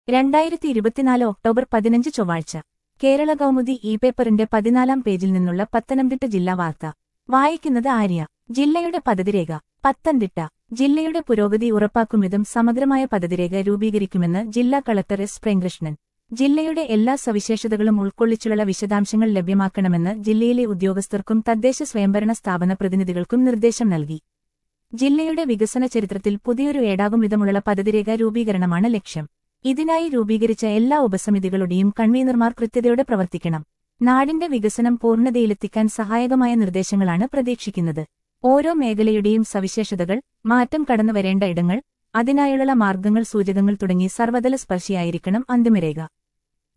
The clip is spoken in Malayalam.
രണ്ടായിരത്തി ഇരുപത്തിനാല് ഒക്ടോബർ പതിനഞ്ച് ചൊവ്വാഴ്ച കേരള കൗമുദി ഇ പേപ്പറിന്റെ പതിനാലാം പേജിൽ നിന്നുള്ള പത്തനംതിട്ട ജില്ലാ വാർത്ത വായിക്കുന്നത് ആര്യ ജില്ലയുടെ പദ്ധതിരേഖ പത്തനംതിട്ട ജില്ലയുടെ പുരോഗതി ഉറപ്പാക്കുംവിധം സമഗ്രമായ പദ്ധതിരേഖ രൂപീകരിക്കുമെന്ന് ജില്ലാ കളക്ടർ എസ് പ്രേംകൃഷ്ണൻ ജില്ലയുടെ എല്ലാ സവിശേഷതകളും ഉൾക്കൊള്ളിച്ചുള്ള വിശദാംശങ്ങൾ ലഭ്യമാക്കണമെന്ന് ജില്ലയിലെ ഉദ്യോഗസ്ഥർക്കും തദ്ദേശ സ്വയംഭരണ സ്ഥാപന പ്രതിനിധികൾക്കും നിർദ്ദേശം നൽകി ജില്ലയുടെ വികസന ചരിത്രത്തിൽ പുതിയൊരു ഏടാകും വിധമുള്ള പദ്ധതിരേഖ രൂപീകരണമാണ് ലക്ഷ്യം ഇതിനായി രൂപീകരിച്ച എല്ലാ ഉപസമിതികളുടെയും കൺവീനർമാർ കൃത്യതയോടെ പ്രവർത്തിക്കണം നാടിന്റെ വികസനം പൂർണ്ണതയിലെത്തിക്കാൻ സഹായകമായ നിർദ്ദേശങ്ങളാണ് പ്രതീക്ഷിക്കുന്നത് ഓരോ മേഖലയുടെയും സവിശേഷതകൾ മാറ്റം കടന്നുവരേണ്ട ഇടങ്ങൾ അതിനായുള്ള മാർഗങ്ങൾ സൂചകങ്ങൾ തുടങ്ങി സർവതല സ്പർശിയായിരിക്കണം അന്തിമരേഖ